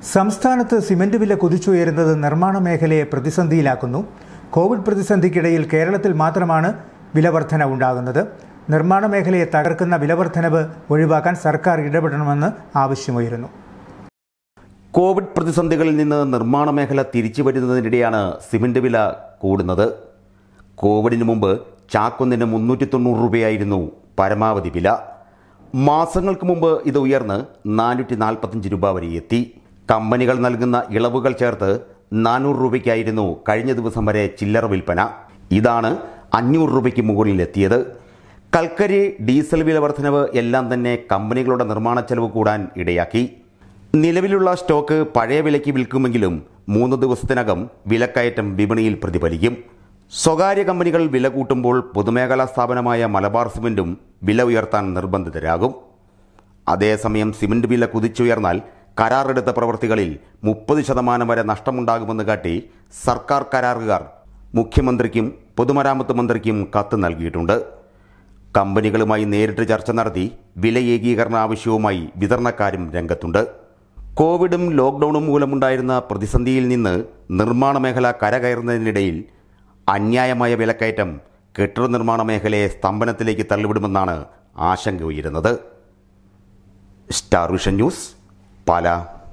സംസ്ഥാനത്ത് സിമന്റ് വില കുതിച്ചുയരുന്നത് നിർമ്മാണ മേഖലയെ പ്രതിസന്ധിയിലാക്കുന്നു കോവിഡ് പ്രതിസന്ധിക്കിടയിൽ കേരളത്തിൽ മാത്രമാണ് വിലവർധന ഉണ്ടാകുന്നത് നിർമ്മാണ മേഖലയെ തകർക്കുന്ന വിലവർധനവ് ഒഴിവാക്കാൻ സർക്കാർ ഇടപെടണമെന്ന് ആവശ്യമുയരുന്നു കോവിഡ് പ്രതിസന്ധികളിൽ നിന്ന് നിർമ്മാണ മേഖല തിരിച്ചു വരുന്നതിനിടെയാണ് സിമന്റ് വില കൂടുന്നത് കോവിഡിന് മുമ്പ് ചാക്കൊന്നിന് മുന്നൂറ്റി തൊണ്ണൂറ് രൂപയായിരുന്നു പരമാവധി വില മാസങ്ങൾക്ക് മുമ്പ് ഇത് ഉയർന്ന് നാനൂറ്റി നാൽപ്പത്തഞ്ച് രൂപ വരെ എത്തി കമ്പനികൾ നൽകുന്ന ഇളവുകൾ ചേർത്ത് നാനൂറ് രൂപയ്ക്കായിരുന്നു കഴിഞ്ഞ ദിവസം വരെ ചില്ലറ വിൽപ്പന ഇതാണ് അഞ്ഞൂറ് രൂപയ്ക്ക് മുകളിൽ എത്തിയത് കൽക്കരി ഡീസൽ വില വർധനവ് എല്ലാം തന്നെ കമ്പനികളുടെ നിർമ്മാണ ചെലവ് കൂടാൻ ഇടയാക്കി നിലവിലുള്ള സ്റ്റോക്ക് പഴയ വിലയ്ക്ക് വിൽക്കുമെങ്കിലും മൂന്ന് ദിവസത്തിനകം വിലക്കയറ്റം വിപണിയിൽ പ്രതിഫലിക്കും സ്വകാര്യ കമ്പനികൾ വില കൂട്ടുമ്പോൾ പൊതുമേഖലാ സ്ഥാപനമായ മലബാർ സിമന്റും വില ഉയർത്താൻ നിർബന്ധിതരാകും അതേസമയം സിമന്റ് വില കുതിച്ചുയർന്നാൽ കരാറെടുത്ത പ്രവൃത്തികളിൽ മുപ്പത് ശതമാനം വരെ നഷ്ടമുണ്ടാകുമെന്ന് കാട്ടി സർക്കാർ കരാറുകാർ മുഖ്യമന്ത്രിക്കും പൊതുമരാമത്ത് മന്ത്രിക്കും കത്ത് നൽകിയിട്ടുണ്ട് കമ്പനികളുമായി നേരിട്ട് ചർച്ച നടത്തി വില ഏകീകരണ ആവശ്യവുമായി വിതരണക്കാരും രംഗത്തുണ്ട് കോവിഡും ലോക്ക്ഡൌണും മൂലമുണ്ടായിരുന്ന പ്രതിസന്ധിയിൽ നിന്ന് നിർമ്മാണ മേഖല കരകയറുന്നതിനിടയിൽ അന്യായമായ വിലക്കയറ്റം കെട്ടിട നിർമ്മാണ മേഖലയെ സ്തംഭനത്തിലേക്ക് തള്ളിവിടുമെന്നാണ് ആശങ്ക ഉയരുന്നത് സ്റ്റാർ വിഷൻ ന്യൂസ് പാല